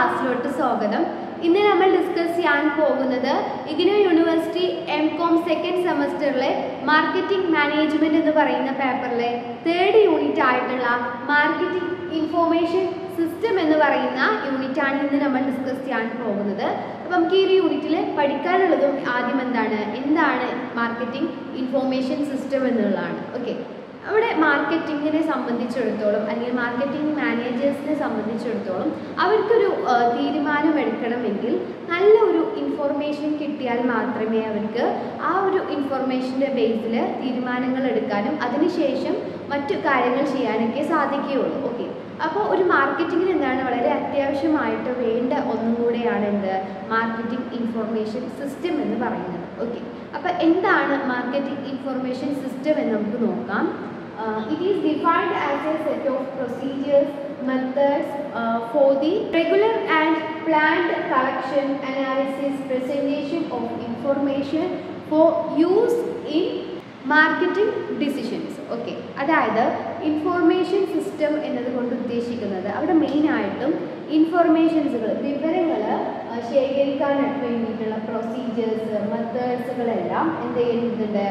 ക്ലാസ്സിലോട്ട് സ്വാഗതം ഇന്ന് നമ്മൾ ഡിസ്കസ് ചെയ്യാൻ പോകുന്നത് IGNOU university M Com second സെമസ്റ്ററിലെ മാർക്കറ്റിംഗ് മാനേജ്മെന്റ് എന്ന് പറയുന്ന പേപ്പറിലെ തേർഡ് യൂണിറ്റ് ആയിട്ടുള്ള മാർക്കറ്റിംഗ് ഇൻഫോർമേഷൻ സിസ്റ്റം എന്ന് പറയുന്ന യൂണിറ്റാണ് ഇന്ന് നമ്മൾ ഡിസ്കസ് ചെയ്യാൻ പോകുന്നത് അപ്പം നമുക്ക് ഈ ഒരു യൂണിറ്റിൽ പഠിക്കാനുള്ളതും ആദ്യം എന്താണ് എന്താണ് മാർക്കറ്റിംഗ് ഇൻഫോർമേഷൻ സിസ്റ്റം എന്നുള്ളതാണ് ഓക്കെ അവിടെ മാർക്കറ്റിങ്ങിനെ സംബന്ധിച്ചിടത്തോളം അല്ലെങ്കിൽ മാർക്കറ്റിംഗ് മാനേജേഴ്സിനെ സംബന്ധിച്ചിടത്തോളം അവർക്കൊരു ആ, തീരുമാനം എടുക്കണമെങ്കിൽ നല്ല ഒരു ഇൻഫോർമേഷൻ കിട്ടിയാൽ മാത്രമേ അവർക്ക് ആ ഒരു ഇൻഫോർമേഷൻ്റെ ബേസിൽ തീരുമാനങ്ങൾ എടുക്കാനും അതിനുശേഷം മറ്റു കാര്യങ്ങൾ ചെയ്യാനൊക്കെ സാധിക്കുകയുള്ളൂ ഓക്കെ അപ്പോൾ ഒരു മാർക്കറ്റിങ്ങിന് എന്താണ് വളരെ അത്യാവശ്യമായിട്ട് വേണ്ട ഒന്നും കൂടെയാണ് എന്ത് മാർക്കറ്റിംഗ് ഇൻഫോർമേഷൻ സിസ്റ്റം എന്ന് പറയുന്നത് ഓക്കെ അപ്പോൾ എന്താണ് മാർക്കറ്റിംഗ് ഇൻഫോർമേഷൻ സിസ്റ്റം എന്ന് നമുക്ക് നോക്കാം it is defined as a set of procedures methods for the regular and planned collection analysis presentation of information for use in marketing decisions okay അതായത് information system എന്നതുകൊണ്ട് ഉദ്ദേശിക്കുന്നത് അവിടെ മെയിനായിട്ടും ഇൻഫോർമേഷൻസുകൾ വിവരങ്ങൾ ശേഖരിക്കാനായിട്ട് വേണ്ടിയിട്ടുള്ള പ്രൊസീജിയേഴ്സ് മെത്തേഡ്സുകളെല്ലാം എന്ത് ചെയ്യുന്നുണ്ട്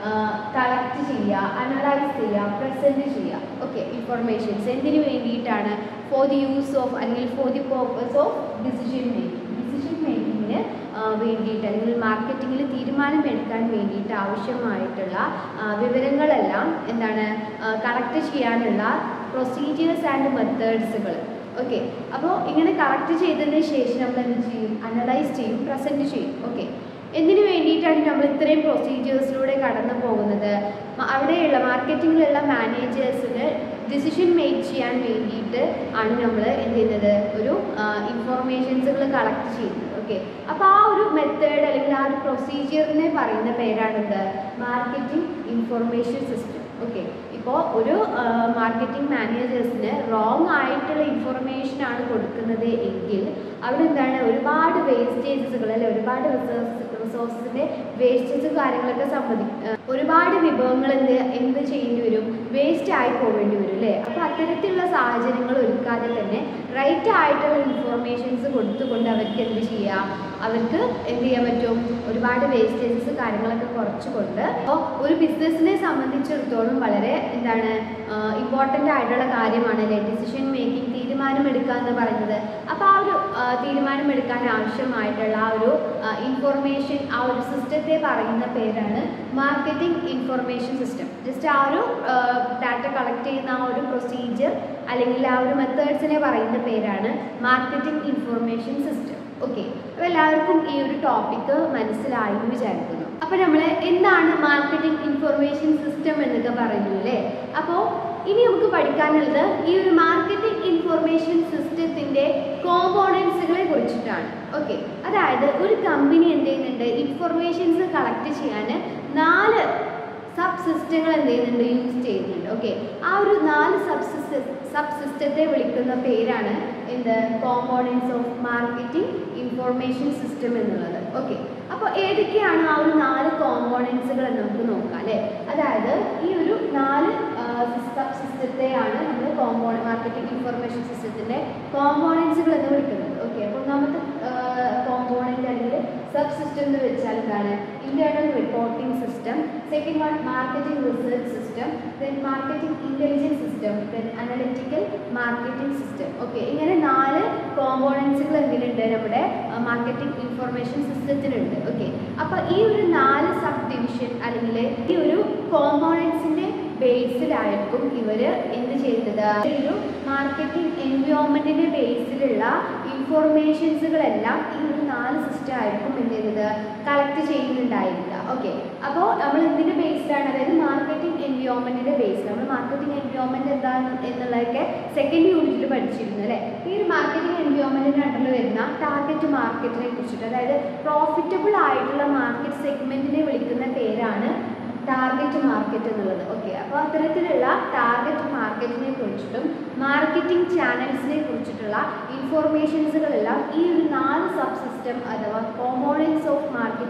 കളക്ട് ചെയ്യുക അനലൈസ് ചെയ്യുക പ്രസൻറ്റ് ചെയ്യുക ഓക്കെ ഇൻഫോർമേഷൻസ് എന്തിനു വേണ്ടിയിട്ടാണ് ഫോർ ദി യൂസ് ഓഫ് അല്ലെങ്കിൽ for the purpose of decision making decision മേക്കിങ്ങിന് വേണ്ടിയിട്ട് അല്ലെങ്കിൽ മാർക്കറ്റിങ്ങിൽ തീരുമാനമെടുക്കാൻ വേണ്ടിയിട്ട് ആവശ്യമായിട്ടുള്ള ആ, വിവരങ്ങളെല്ലാം എന്താണ് കളക്ട് ചെയ്യാനുള്ള പ്രൊസീജിയേഴ്സ് ആൻഡ് മെത്തേഡ്സുകൾ ഓക്കെ അപ്പോൾ ഇങ്ങനെ കളക്ട് ചെയ്തതിന് ശേഷം നമ്മൾ എന്ത് ചെയ്യും അനലൈസ് ചെയ്യും പ്രസൻറ്റ് ചെയ്യും ഓക്കെ എന്തിനു വേണ്ടിയിട്ടാണ് നമ്മൾ ഇത്രയും പ്രൊസീജിയേഴ്സിലൂടെ കടന്നു പോകുന്നത് മ- അവിടെയുള്ള മാർക്കറ്റിങ്ങിലുള്ള മാനേജേഴ്സിന് ഡിസിഷൻ മേക്ക് ചെയ്യാൻ വേണ്ടിയിട്ട് ആണ് നമ്മൾ എന്ത് ചെയ്യുന്നത് ഒരു ഇൻഫോർമേഷൻസുകൾ കളക്ട് ചെയ്യുന്നത് ഓക്കെ അപ്പോൾ ആ ഒരു മെത്തേഡ് അല്ലെങ്കിൽ ആ ഒരു പ്രൊസീജിയറിനെ പറയുന്ന പേരാണെന്ത് മാർക്കറ്റിംഗ് ഇൻഫോർമേഷൻ സിസ്റ്റം ഓക്കെ ഇപ്പോൾ ഒരു മാർക്കറ്റിംഗ് മാനേജേഴ്സിന് റോങ് ആയിട്ടുള്ള ഇൻഫർമേഷൻ ആണ് കൊടുക്കുന്നത് എങ്കിൽ അവിടെ എന്താണ് ഒരുപാട് വേസ്റ്റേജസുകൾ അല്ലെ ഒരുപാട് റിസോഴ്സ് റിസോഴ്സിൻ്റെ വേസ്റ്റേജ് കാര്യങ്ങളൊക്കെ സംബന്ധി ആ, ഒരുപാട് വിഭവങ്ങൾ എന്ത് എന്ത് ചെയ്യേണ്ടി വരും വേസ്റ്റ് ആയി പോവേണ്ടി വരും അല്ലേ അപ്പോൾ അത്തരത്തിലുള്ള സാഹചര്യങ്ങൾ ഒരുക്കാതെ തന്നെ റൈറ്റ് ആയിട്ടുള്ള ഇൻഫോർമേഷൻസ് കൊടുത്തുകൊണ്ട് അവർക്ക് എന്ത് ചെയ്യാം അവർക്ക് എന്ത് ചെയ്യാൻ പറ്റും ഒരുപാട് വേസ്റ്റേജസ് കാര്യങ്ങളൊക്കെ കുറച്ചുകൊണ്ട് അപ്പോൾ ഒരു ബിസിനസ്സിനെ സംബന്ധിച്ചിടത്തോളം വളരെ എന്താണ് ഇമ്പോർട്ടൻ്റ് ആയിട്ടുള്ള കാര്യമാണ് അല്ലേ ഡിസിഷൻ മേക്കിംഗ് തീരുമാനമെടുക്കുക എന്ന് പറയുന്നത് അപ്പോൾ ആ ഒരു ആ, തീരുമാനമെടുക്കാൻ ആവശ്യമായിട്ടുള്ള ആ ഒരു ഇൻഫോർമേഷൻ ആ ഒരു സിസ്റ്റത്തെ പറയുന്ന പേരാണ് മാർക്കറ്റിംഗ് ഇൻഫോർമേഷൻ സിസ്റ്റം ജസ്റ്റ് ആ ഒരു ഡാറ്റ കളക്ട് ചെയ്യുന്ന ആ ഒരു പ്രൊസീജിയർ അല്ലെങ്കിൽ ആ ഒരു മെത്തേഡ്സിനെ പറയുന്ന പേരാണ് മാർക്കറ്റിംഗ് ഇൻഫോർമേഷൻ സിസ്റ്റം ഓക്കെ അപ്പോൾ എല്ലാവർക്കും ഈ ഒരു ടോപ്പിക്ക് മനസ്സിലായി എന്ന് വിചാരിക്കുന്നു അപ്പോൾ നമ്മൾ എന്താണ് മാർക്കറ്റിംഗ് ഇൻഫോർമേഷൻ സിസ്റ്റം എന്നൊക്കെ പറഞ്ഞു അല്ലേ അപ്പോൾ ഇനി നമുക്ക് പഠിക്കാനുള്ളത് ഈ ഒരു മാർക്കറ്റിംഗ് ഇൻഫോർമേഷൻ സിസ്റ്റത്തിൻ്റെ കോമ്പോണൻസുകളെ കുറിച്ചിട്ടാണ് ഓക്കെ അതായത് ഒരു കമ്പനി എന്ത് ചെയ്യുന്നുണ്ട് ഇൻഫോർമേഷൻസ് കളക്ട് ചെയ്യാൻ നാല് സബ് സിസ്റ്റങ്ങൾ എന്ത് ചെയ്യുന്നുണ്ട് യൂസ് ചെയ്യുന്നുണ്ട് ഓക്കെ ആ ഒരു നാല് സബ് സിസ്റ്റ സബ് സിസ്റ്റത്തെ വിളിക്കുന്ന പേരാണ് എന്ത് components of marketing information system എന്നുള്ളത് ഓക്കെ അപ്പോൾ ഏതൊക്കെയാണ് ആ ഒരു നാല് കോമ്പോണൻസുകൾ എന്ന് നമുക്ക് നോക്കാം അല്ലേ അതായത് ഈ ഒരു നാല് സബ് സിസ്റ്റത്തെയാണ് നമ്മൾ കോമ്പോണ മാർക്കറ്റിംഗ് ഇൻഫോർമേഷൻ സിസ്റ്റത്തിൻ്റെ കോമ്പോണൻസുകൾ എന്ന് വിളിക്കുന്നത് ഓക്കെ അപ്പോൾ ഒന്നാമത്തെ കോമ്പോണൻ്റ് അല്ലെങ്കിൽ സബ് സിസ്റ്റം എന്ന് വെച്ചാൽ എന്താണ് internal reporting system second one marketing research system then marketing intelligence system then analytical marketing system okay ഇങ്ങനെ നാല് കോമ്പോണൻസുകൾ എന്തിനുണ്ട് നമ്മുടെ മാർക്കറ്റിംഗ് ഇൻഫോർമേഷൻ സിസ്റ്റത്തിനുണ്ട് ഓക്കെ അപ്പോൾ ഈ ഒരു നാല് സബ് ഡിവിഷൻ അല്ലെങ്കിൽ ഈ ഒരു കോമ്പോണൻസിൻ്റെ ബേസിലായിരിക്കും ഇവർ എന്ത് ചെയ്യുന്നത് ഈ ഒരു മാർക്കറ്റിംഗ് എൻവയോൺമെൻറ്റിൻ്റെ ബേസിലുള്ള ഇൻഫോർമേഷൻസുകളെല്ലാം ഈ ഒരു നാല് സിസ്റ്റം ആയിരിക്കും എന്ത് ചെയ്യുന്നത് കളക്ട് ചെയ്യുന്നുണ്ടായിരിക്കുക ഓക്കെ അപ്പോൾ നമ്മൾ എന്തിൻ്റെ ബേസിലാണ് അതായത് മാർക്കറ്റിംഗ് എൻവയോൺമെൻറ്റിൻ്റെ ബേസിൽ നമ്മൾ മാർക്കറ്റിംഗ് എൻവയോൺമെൻറ്റ് എന്താണ് എന്നുള്ളതൊക്കെ സെക്കൻഡ് യൂണിറ്റിൽ പഠിച്ചിരുന്നു അല്ലേ ഈ ഒരു മാർക്കറ്റിംഗ് എൻവയോൺമെൻറ്റിൻ്റെ അണ്ടറിൽ വരുന്ന ടാർഗറ്റ് മാർക്കറ്റിനെ കുറിച്ചിട്ട് അതായത് പ്രോഫിറ്റബിൾ ആയിട്ടുള്ള മാർക്കറ്റ് സെഗ്മെൻറ്റിനെ വിളിക്കുന്ന പേരാണ് ടാർഗറ്റ് മാർക്കറ്റ് എന്നുള്ളത് ഓക്കെ അപ്പോൾ അത്തരത്തിലുള്ള ടാർഗറ്റ് മാർക്കറ്റിനെ കുറിച്ചിട്ടും മാർക്കറ്റിംഗ് ചാനൽസിനെ കുറിച്ചിട്ടുള്ള ഇൻഫോർമേഷൻസുകളെല്ലാം ഈ ഒരു നാല് സബ് സിസ്റ്റം അഥവാ components of marketing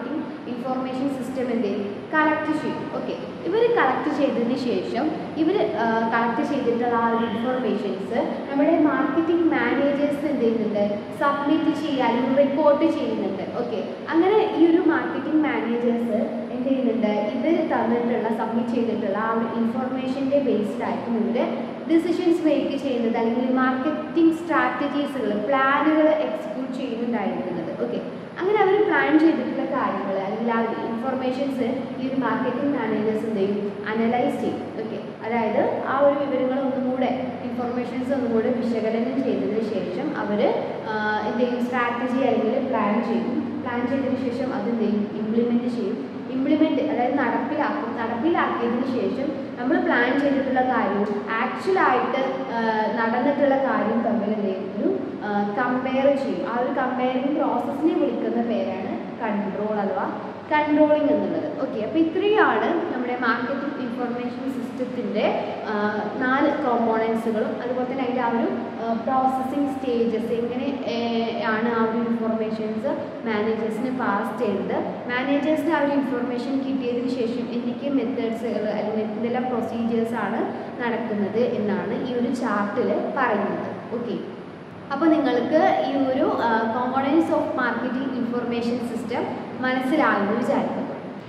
information system എന്ത് ചെയ്യും കളക്ട് ചെയ്യും ഓക്കെ ഇവർ കളക്ട് ചെയ്തതിന് ശേഷം ഇവർ കളക്ട് ചെയ്തിട്ടുള്ള ആ ഒരു ഇൻഫോർമേഷൻസ് നമ്മുടെ മാർക്കറ്റിംഗ് മാനേജേഴ്സ് എന്ത് ചെയ്യുന്നുണ്ട് സബ്മിറ്റ് ചെയ്യുക അല്ലെങ്കിൽ റിപ്പോർട്ട് ചെയ്യുന്നുണ്ട് ഓക്കെ അങ്ങനെ ഈ ഒരു മാർക്കറ്റിംഗ് മാനേജേഴ്സ് എന്ത് ചെയ്യുന്നുണ്ട് ഇവർ തന്നിട്ടുള്ള സബ്മിറ്റ് ചെയ്തിട്ടുള്ള ആ ഒരു ഇൻഫോർമേഷൻ്റെ ബേസ്ഡ് ആയിരിക്കും ഇവർ ഡിസിഷൻസ് മേക്ക് ചെയ്യുന്നത് അല്ലെങ്കിൽ മാർക്കറ്റിംഗ് സ്ട്രാറ്റജീസുകൾ പ്ലാനുകൾ എക്സിക്യൂട്ട് ചെയ്യുന്നുണ്ടായിരിക്കുന്നത് ഓക്കെ അങ്ങനെ അവർ പ്ലാൻ ചെയ്തിട്ടുള്ള കാര്യങ്ങൾ അല്ലെങ്കിൽ ആ ഒരു ഇൻഫർമേഷൻസ് ഈ ഒരു മാർക്കറ്റിംഗ് മാനേജേഴ്സ് എന്ത് ചെയ്യും അനലൈസ് ചെയ്യും ഓക്കെ അതായത് ആ ഒരു വിവരങ്ങൾ ഒന്നും കൂടെ ഇൻഫർമേഷൻസ് ഒന്നും കൂടെ വിശകലനം ചെയ്തതിന് ശേഷം അവർ എന്ത് ചെയ്യും സ്ട്രാറ്റജി അല്ലെങ്കിൽ പ്ലാൻ ചെയ്യും പ്ലാൻ ചെയ്തതിന് ശേഷം അത് എന്ത് ചെയ്യും ഇംപ്ലിമെൻറ്റ് ചെയ്യും ഇംപ്ലിമെൻറ്റ് അതായത് നടപ്പിലാക്കും നടപ്പിലാക്കിയതിന് ശേഷം നമ്മൾ പ്ലാൻ ചെയ്തിട്ടുള്ള കാര്യവും ആക്ച്വലായിട്ട് നടന്നിട്ടുള്ള കാര്യം തമ്മിൽ എന്ത് ചെയ്യും ഒരു കമ്പയർ ചെയ്യും ആ ഒരു കമ്പയറിങ് പ്രോസസ്സിനെ വിളിക്കുന്ന പേരാണ് കൺട്രോൾ അഥവാ കൺട്രോളിങ് എന്നുള്ളത് ഓക്കെ അപ്പോൾ ഇത്രയാണ് നമ്മുടെ മാർക്കറ്റിംഗ് ഇൻഫർമേഷൻ സിസ്റ്റത്തിൻ്റെ നാല് കോമ്പോണൻസുകളും അതുപോലെ തന്നെ അതിൻ്റെ ആ ഒരു പ്രോസസ്സിങ് സ്റ്റേജസ് എങ്ങനെ ഏർ, ആണ് ആ ഒരു ഇൻഫർമേഷൻസ് മാനേജേഴ്സിന് പാസ് ചെയ്തത് മാനേജേഴ്സിന് ആ ഒരു ഇൻഫർമേഷൻ കിട്ടിയതിന് ശേഷം എന്തൊക്കെ മെത്തേഡ്സുകൾ അല്ലെങ്കിൽ എന്തെല്ലാം പ്രൊസീജിയേഴ്സ് ആണ് നടക്കുന്നത് എന്നാണ് ഈ ഒരു ചാർട്ടിൽ പറയുന്നത് ഓക്കെ അപ്പോൾ നിങ്ങൾക്ക് ഈ ഒരു components of marketing information system മനസ്സിലാകുമെന്ന് വിചാരിക്കുന്നു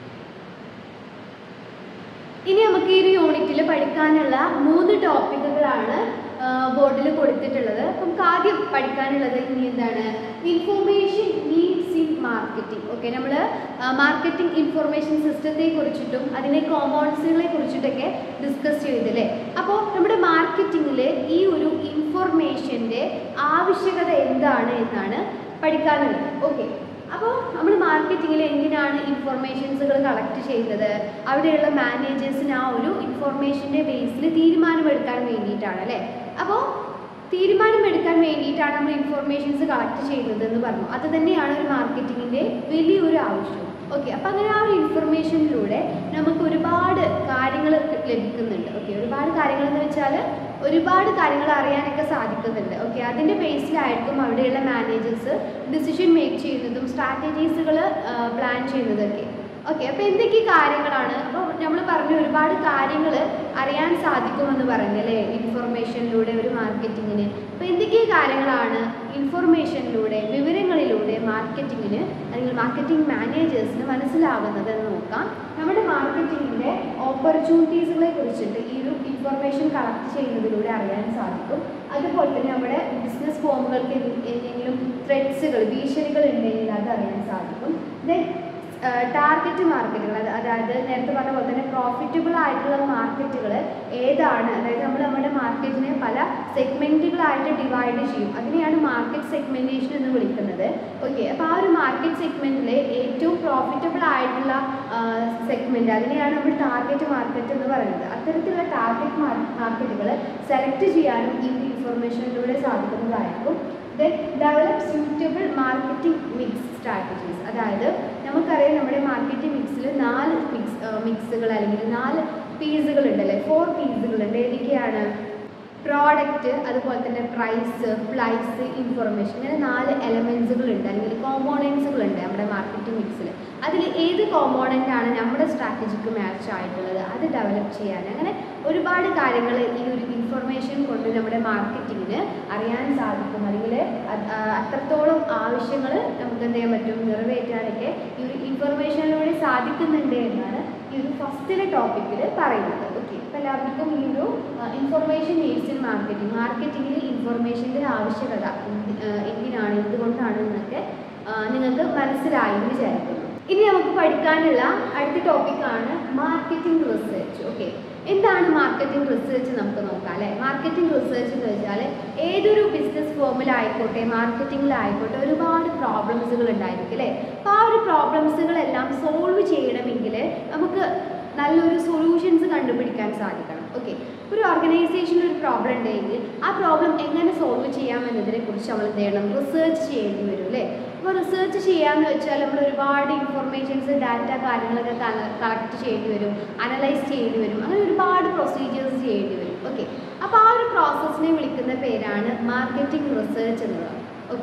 ഇനി നമുക്ക് ഈ ഒരു യൂണിറ്റിൽ പഠിക്കാനുള്ള മൂന്ന് ടോപ്പിക്കുകളാണ് ബോർഡിൽ കൊടുത്തിട്ടുള്ളത് അപ്പം നമുക്ക് ആദ്യം പഠിക്കാനുള്ളത് ഇനി എന്താണ് information needs in marketing okay നമ്മൾ മാർക്കറ്റിംഗ് ഇൻഫോർമേഷൻ സിസ്റ്റത്തെ കുറിച്ചിട്ടും അതിൻ്റെ കോമ്പൗണ്ട്സുകളെ കുറിച്ചിട്ടൊക്കെ ഡിസ്കസ് ചെയ്തില്ലേ അപ്പോൾ നമ്മുടെ മാർക്കറ്റിങ്ങിൽ ഈ ഒരു ഇൻഫോർമേഷൻ്റെ ആവശ്യകത എന്താണ് എന്നാണ് പഠിക്കാനുള്ളത് ഓക്കെ അപ്പോൾ നമ്മൾ മാർക്കറ്റിങ്ങിൽ എന്തിനാണ് ഇൻഫോർമേഷൻസുകൾ കളക്ട് ചെയ്യുന്നത് അവിടെയുള്ള മാനേജേഴ്സിന് ആ ഒരു ഇൻഫോർമേഷൻ്റെ ബേസിൽ തീരുമാനമെടുക്കാൻ വേണ്ടിയിട്ടാണ് അല്ലേ അപ്പോൾ തീരുമാനമെടുക്കാൻ വേണ്ടിയിട്ടാണ് നമ്മൾ ഇൻഫോർമേഷൻസ് കളക്ട് ചെയ്യുന്നത് എന്ന് പറഞ്ഞു അത് തന്നെയാണ് ഒരു മാർക്കറ്റിങ്ങിൻ്റെ വലിയൊരു ആവശ്യം ഓക്കെ അപ്പം അങ്ങനെ ആ ഒരു ഇൻഫർമേഷനിലൂടെ നമുക്ക് ഒരുപാട് കാര്യങ്ങൾ ലഭിക്കുന്നുണ്ട് ഓക്കെ ഒരുപാട് കാര്യങ്ങൾ എന്ന് വെച്ചാൽ ഒരുപാട് കാര്യങ്ങൾ അറിയാനൊക്കെ സാധിക്കുന്നുണ്ട് ഓക്കെ അതിൻ്റെ ബേസിലായിരിക്കും അവിടെയുള്ള മാനേജേഴ്സ് ഡിസിഷൻ മേക്ക് ചെയ്യുന്നതും സ്ട്രാറ്റജീസുകൾ പ്ലാൻ ചെയ്യുന്നതൊക്കെ ഓക്കെ അപ്പോൾ എന്തൊക്കെ കാര്യങ്ങളാണ് അപ്പോൾ നമ്മൾ പറഞ്ഞു ഒരുപാട് കാര്യങ്ങൾ അറിയാൻ സാധിക്കുമെന്ന് പറഞ്ഞല്ലേ ഇൻഫർമേഷനിലൂടെ ഒരു മാർക്കറ്റിങ്ങിന് അപ്പോൾ എന്തൊക്കെ കാര്യങ്ങളാണ് ഇൻഫർമേഷനിലൂടെ വിവരങ്ങളിലൂടെ മാർക്കറ്റിങ്ങിന് അല്ലെങ്കിൽ മാർക്കറ്റിംഗ് മാനേജേഴ്സിന് മനസ്സിലാവുന്നത് എന്ന് നോക്കാം നമ്മുടെ മാർക്കറ്റിങ്ങിൻ്റെ ഓപ്പർച്യൂണിറ്റീസുകളെ കുറിച്ചിട്ട് ഈ ഒരു ഇൻഫർമേഷൻ കളക്ട് ചെയ്യുന്നതിലൂടെ അറിയാൻ സാധിക്കും അതുപോലെ തന്നെ നമ്മുടെ ബിസിനസ് ഫോമുകൾക്ക് എന്തെങ്കിലും ത്രെഡ്സുകൾ ഭീഷണികൾ ഉണ്ടെങ്കിൽ അത് അറിയാൻ സാധിക്കും ദെൻ ടാർഗറ്റ് മാർക്കറ്റുകൾ അത് അതായത് നേരത്തെ പറഞ്ഞ പോലെ തന്നെ പ്രോഫിറ്റബിൾ ആയിട്ടുള്ള മാർക്കറ്റുകൾ ഏതാണ് അതായത് നമ്മൾ നമ്മുടെ മാർക്കറ്റിനെ പല സെഗ്മെൻറ്റുകളായിട്ട് ഡിവൈഡ് ചെയ്യും അതിനെയാണ് മാർക്കറ്റ് സെഗ്മെൻറ്റേഷൻ എന്ന് വിളിക്കുന്നത് ഓക്കെ അപ്പോൾ ആ ഒരു മാർക്കറ്റ് സെഗ്മെൻറ്റിലെ ഏറ്റവും പ്രോഫിറ്റബിൾ ആയിട്ടുള്ള സെഗ്മെൻറ്റ് അതിനെയാണ് നമ്മൾ ടാർഗറ്റ് മാർക്കറ്റ് എന്ന് പറയുന്നത് അത്തരത്തിലുള്ള ടാർഗറ്റ് മാർക്കറ്റുകൾ സെലക്ട് ചെയ്യാനും ഈ ഒരു ഇൻഫർമേഷനിലൂടെ സാധിക്കുന്നതായിരിക്കും then develop suitable marketing mix strategies അതായത് നമുക്കറിയാം നമ്മുടെ മാർക്കറ്റിംഗ് മിക്സിൽ നാല് മിക്സ് മിക്സുകൾ അല്ലെങ്കിൽ നാല് പീസുകൾ ഉണ്ടല്ലേ ഫോർ പീസുകളുണ്ട് ഏതൊക്കെയാണ് പ്രോഡക്റ്റ് അതുപോലെ തന്നെ പ്രൈസ് പ്ലൈസ് ഇൻഫർമേഷൻ ഇങ്ങനെ നാല് എലമെൻസുകൾ ഉണ്ട് അല്ലെങ്കിൽ കോമ്പോണൻസുകൾ ഉണ്ട് നമ്മുടെ മാർക്കറ്റിംഗ് മിക്സിൽ അതിൽ ഏത് കോമ്പോണൻ്റ് ആണ് നമ്മുടെ സ്ട്രാറ്റജിക്ക് മാച്ച് ആയിട്ടുള്ളത് അത് ഡെവലപ്പ് ചെയ്യാൻ അങ്ങനെ ഒരുപാട് കാര്യങ്ങൾ ഈ ഒരു ഇൻഫർമേഷൻ കൊണ്ട് നമ്മുടെ മാർക്കറ്റിങ്ങിന് അറിയാൻ സാധിക്കും അല്ലെങ്കിൽ അത് ആ അത്രത്തോളം ആവശ്യങ്ങൾ നമുക്ക് എന്ത് ചെയ്യാൻ പറ്റും നിറവേറ്റാനൊക്കെ ഈ ഒരു ഇൻഫർമേഷനിലൂടെ സാധിക്കുന്നുണ്ട് എന്നാണ് ഈ ഒരു ഫസ്റ്റിലെ ടോപ്പിക്കിൽ പറയുന്നത് ഓക്കെ അപ്പോൾ എല്ലാവർക്കും ഈ ഒരു ഇൻഫർമേഷൻ നീഡ്സ് ഇൻ മാർക്കറ്റിംഗ് മാർക്കറ്റിങ്ങിൽ ഇൻഫർമേഷൻ്റെ ആവശ്യകത എന്തി- ആ, എന്തിനാണ് എന്തുകൊണ്ടാണ് എന്നൊക്കെ ആ, നിങ്ങൾക്ക് മനസ്സിലായി എന്ന് വിചാരിക്കുന്നു ഇനി നമുക്ക് പഠിക്കാനുള്ള അടുത്ത ടോപ്പിക്കാണ് മാർക്കറ്റിംഗ് റിസർച്ച് ഓക്കെ എന്താണ് മാർക്കറ്റിംഗ് റിസർച്ച് നമുക്ക് നോക്കാം അല്ലേ മാർക്കറ്റിംഗ് റിസർച്ച് എന്ന് വെച്ചാൽ ഏതൊരു ബിസിനസ് ഫോമിലായിക്കോട്ടെ മാർക്കറ്റിങ്ങിലായിക്കോട്ടെ ഒരുപാട് പ്രോബ്ലംസുകൾ ഉണ്ടായിരിക്കും അല്ലേ അപ്പോൾ ആ ഒരു പ്രോബ്ലംസുകളെല്ലാം സോൾവ് ചെയ്യണമെങ്കിൽ നമുക്ക് നല്ലൊരു സൊല്യൂഷൻസ് കണ്ടുപിടിക്കാൻ സാധിക്കണം ഓക്കെ ഒരു ഓർഗനൈസേഷനിൽ ഒരു പ്രോബ്ലം ഉണ്ടെങ്കിൽ ആ പ്രോബ്ലം എങ്ങനെ സോൾവ് ചെയ്യാമെന്നതിനെ കുറിച്ച് നമ്മൾ എന്ത് ചെയ്യണം റിസർച്ച് ചെയ്യേണ്ടി വരും അല്ലേ അപ്പോൾ റിസർച്ച് ചെയ്യാന്ന് വെച്ചാൽ നമ്മൾ ഒരുപാട് ഇൻഫർമേഷൻസ് ഡാറ്റ കാര്യങ്ങളൊക്കെ കളക്ട് ചെയ്യേണ്ടി വരും അനലൈസ് ചെയ്യേണ്ടി വരും അങ്ങനെ ഒരുപാട് പ്രൊസീജിയേഴ്സ് ചെയ്യേണ്ടി വരും ഓക്കെ അപ്പോൾ ആ ഒരു പ്രോസസ്സിനെ വിളിക്കുന്ന പേരാണ് മാർക്കറ്റിംഗ് റിസർച്ച് എന്നുള്ളത് ഓക്കെ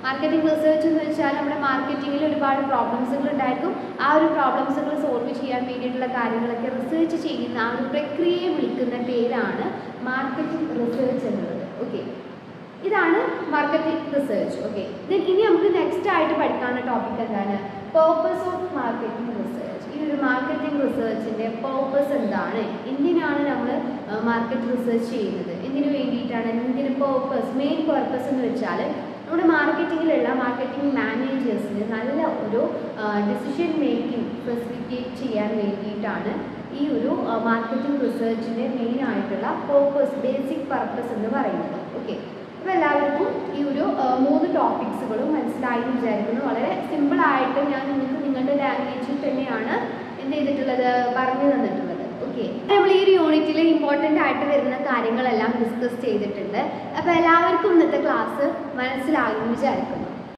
മാർക്കറ്റിംഗ് റിസർച്ച് എന്ന് വെച്ചാൽ നമ്മുടെ മാർക്കറ്റിങ്ങിൽ ഒരുപാട് പ്രോബ്ലംസുകൾ ഉണ്ടായിരിക്കും ആ ഒരു പ്രോബ്ലംസുകൾ സോൾവ് ചെയ്യാൻ വേണ്ടിയിട്ടുള്ള കാര്യങ്ങളൊക്കെ റിസർച്ച് ചെയ്യുന്ന ആ ഒരു പ്രക്രിയയെ വിളിക്കുന്ന പേരാണ് മാർക്കറ്റിംഗ് റിസർച്ച് എന്നുള്ളത് ഓക്കെ ഇതാണ് മാർക്കറ്റിംഗ് റിസർച്ച് ഓക്കെ ദെൻ ഇനി നമുക്ക് നെക്സ്റ്റ് ആയിട്ട് പഠിക്കാനുള്ള ടോപ്പിക് എന്താണ് പേർപ്പസ് ഓഫ് മാർക്കറ്റിംഗ് റിസർച്ച് ഈ ഒരു മാർക്കറ്റിംഗ് റിസർച്ചിൻ്റെ പേർപ്പസ് എന്താണ് എന്തിനാണ് നമ്മൾ മാർക്കറ്റ് റിസർച്ച് ചെയ്യുന്നത് എന്തിനു വേണ്ടിയിട്ടാണ് എന്തിന് പേർപ്പസ് മെയിൻ പേർപ്പസ് എന്ന് വെച്ചാൽ നമ്മുടെ മാർക്കറ്റിങ്ങിലുള്ള മാർക്കറ്റിംഗ് മാനേജേഴ്സിന് നല്ല ഒരു ഡിസിഷൻ മേക്കിംഗ് ഫെസിലിറ്റേറ്റ് ചെയ്യാൻ വേണ്ടിയിട്ടാണ് ഈ ഒരു മാർക്കറ്റിംഗ് റിസർച്ചിൻ്റെ മെയിൻ ആയിട്ടുള്ള പേർപ്പസ് ബേസിക് പർപ്പസ് എന്ന് പറയുന്നത് ഓക്കെ അപ്പോൾ എല്ലാവർക്കും ഈ ഒരു ആ, മൂന്ന് ടോപ്പിക്സുകളും മനസ്സിലായി എന്ന് വിചാരിക്കുന്നു വളരെ സിമ്പിളായിട്ട് ഞാൻ നിങ്ങൾക്ക് നിങ്ങളുടെ ലാംഗ്വേജിൽ തന്നെയാണ് എന്ത് ചെയ്തിട്ടുള്ളത് പറഞ്ഞു തന്നിട്ടുള്ളത് ഓക്കെ നമ്മൾ ഈ ഒരു യൂണിറ്റിൽ ഇമ്പോർട്ടൻ്റ് ആയിട്ട് വരുന്ന കാര്യങ്ങളെല്ലാം ഡിസ്കസ് ചെയ്തിട്ടുണ്ട് അപ്പോൾ എല്ലാവർക്കും ഇന്നത്തെ ക്ലാസ് മനസ്സിലാകുമെന്ന് വിചാരിക്കുന്നു